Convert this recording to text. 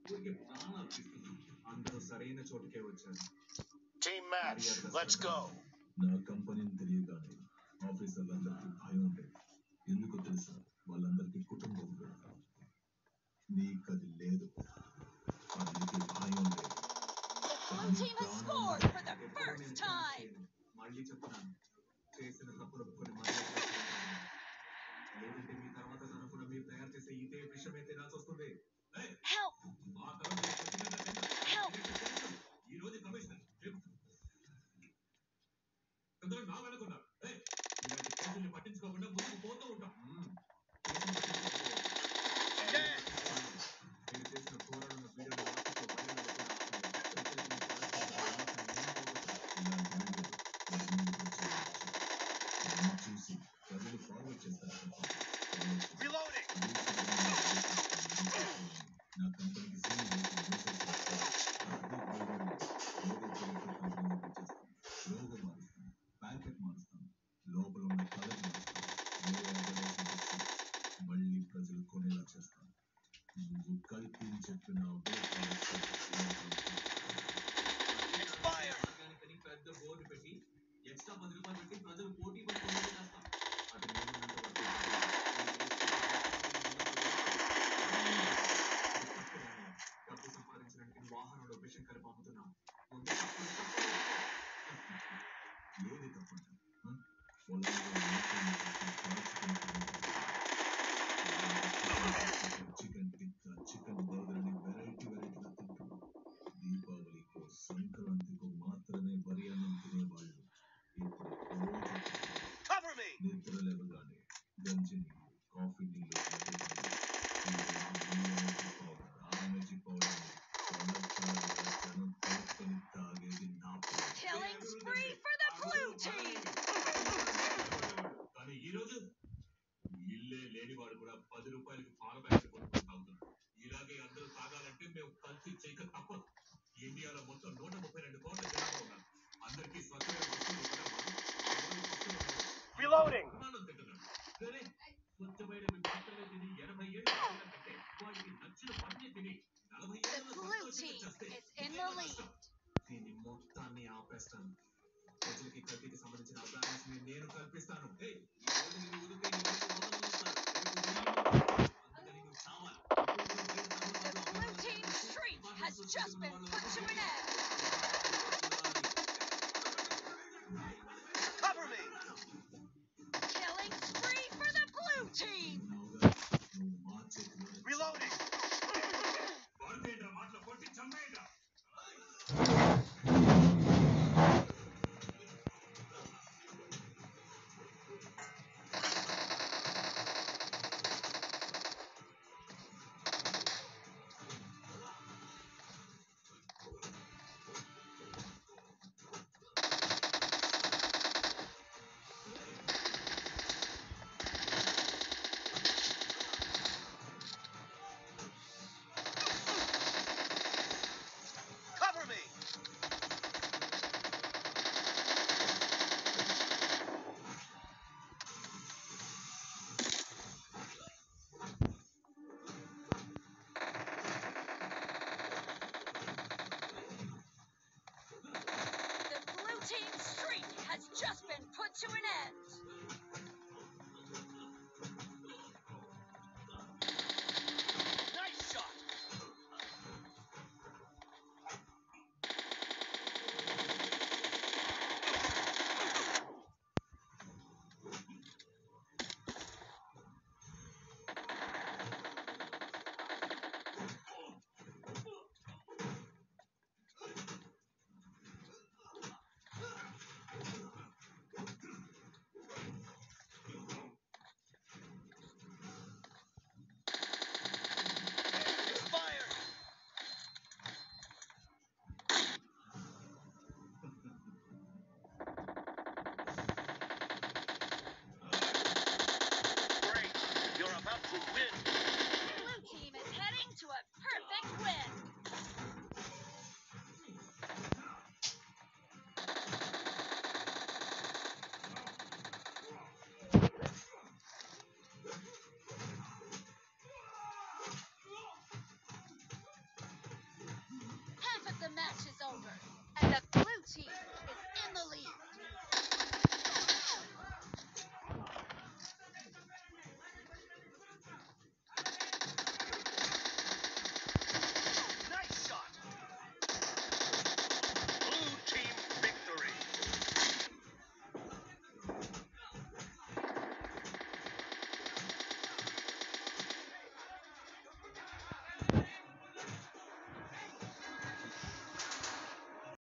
ఊరికే ప్రాణాలు తీస్తున్నాం అందరూ సరైన చోటుకే వచ్చారు Team match, let's go. నా కంపెనీని తెలియగానే ఆఫీసర్లందరికీ భయం ఉండేది ఎందుకు తెలుసా వాళ్ళందరికీ కుటుంబం ఉండేది నీకు అది లేదు అందుకే భయం లేదు Blue team has scored for the ఎప్పుడూ first నేను time. చేయను. మళ్ళీ చెప్తున్నాను చేసిన తప్పులు ఒప్పుకొని మళ్ళీ చేసుకుంటున్నాను. లేదంటే మీ తర్వాత తరపున మీరు తయారు చేసే ఇదే విషయమే తినాల్సి వస్తుంది ఏయ్, Help! మా తరం మీకు ఖచ్చితంగా తెలుసు. Help! మీకు తెలుసు. ఈ రోజు కమిషనర్ చెప్పు. అందరూ నా వెనుకున్నారు ఏయ్, ఇలాంటి కేసుల్ని పట్టించుకోకుండా ముందుకు పోతూ ఉంటాం మ్మ్. కేసులు పట్టించుకోకూడదు. Dead. మీరు చేసిన పోరాడున్న వీడియోని వాట్సాప్లో బయలుదేరి ఇలాంటి వీడియోలు ప్రతి ముందుకు వచ్చేయచ్చు నన్ను చూసి ప్రజలు ఫార్వర్డ్ చేస్తారు తప్ప follow చేయరు. Reloading. నా కంపెనీకి సీనియర్ యూజర్స్ వస్తారు అదే వీడియోని వేరే వేరే కంపెనీకి లోగో మారుస్తాను ప్యాకెట్ మారుస్తాను లోపల ఉన్న కలర్ మారుస్తాను వేరే అడ్వర్టైజ్మెంట్ ఇచ్చి మళ్ళీ ప్రజలు కొనేలా చేస్తాను నువ్వు కల్పించి చెప్పిన అవే products Expired. మార్గానికని పెద్ద బోర్డు పెట్టి ఎక్స్ట్రా పది రూపాయలు పెట్టి ప్రజలు పోటీ పడి కొనుగోలు చేస్తాం అది నేనున్నంత వరకు డబ్బు సంపాదించడానికి వాహనంలో విషం కలిపి అమ్ముతున్నాం ముందు తప్పులు తప్పులు. ఏది తప్పంట ఆ? పొలాల్లో ఆకులను పెట్టి కాల్చుకుంటూ చికెన్ టిక్కా చికెన్ బర్గర్ అని వెరైటీ వెరైటీగా తింటున్నాం దీపావళికో సంక్రాంతికో మాత్రమే వరి అన్నం తినేవాళ్ళు ఇప్పుడు రోజు Cover me. నిద్ర లేవగానే గంజి నీళ్ళు కాఫీ నీళ్ళు తాగుతున్నారు. ఈ రోజు ఈ ఎనర్జీ పౌడర్ ఆ ఎనర్జీ పౌడర్ కొలెస్ట్రాల్ జనం కలుపుకొని తాగేది నా పేరు Killing spree for the blue team! కానీ ఈ రోజు ఇల్లే లేనివాడు కూడా పది రూపాయలకి పాల ప్యాకెట్ కొనుక్కొని తాగుతున్నాడు ఇలాగే అందరూ తాగాలంటే మేము కలిసి చేయక తప్పదు ఇండియాలో మొత్తం నూట ముప్పై రెండు కోట్ల జనాభా ఉన్నారు అందరికీ స్వచ్ఛమైన వస్తువులు ఇవ్వడం వల్ల అందరూ వస్తువులు ఉన్నారు. Reloading. అన్నాను తింటున్నాడు సరే స్వచ్ఛమైనవి మాత్రమే తిని ఎనభై ఏళ్ళు తినడం కంటే వాటికి నచ్చిన పని తిని నలభై The ఏళ్ళలో blue సంతోషంగా team చేస్తే is in ఇంకేం the lead. నష్టం? దీన్ని మొత్తాన్ని ఆపేస్తాను ప్రజలకి కల్తీకి సంబంధించిన అవేర్నెస్ ని నేను కల్పిస్తాను ఏయ్, ఈ రోజు మీరు ఉదితే ఈ రోజు వదలగలుగుతారు. రేపు ఉదయం అందుకని నువ్వు చావాలి. ఇప్పుడు మీరు బయట The సమాజంలో blue team's అమ్మాయిలు streak has సమాజంలో just been వాళ్ళు put to an end. Cover me. Killing spree for the blue team! ఉన్నావుగా నువ్వు మా చేతిలోనే Reloading. భారతీయుల మాటలు కొట్టి చంపేయండి Cover me. The blue team's streak has just been put to an end. Nice shot. but the match is over, and the blue team is in the lead.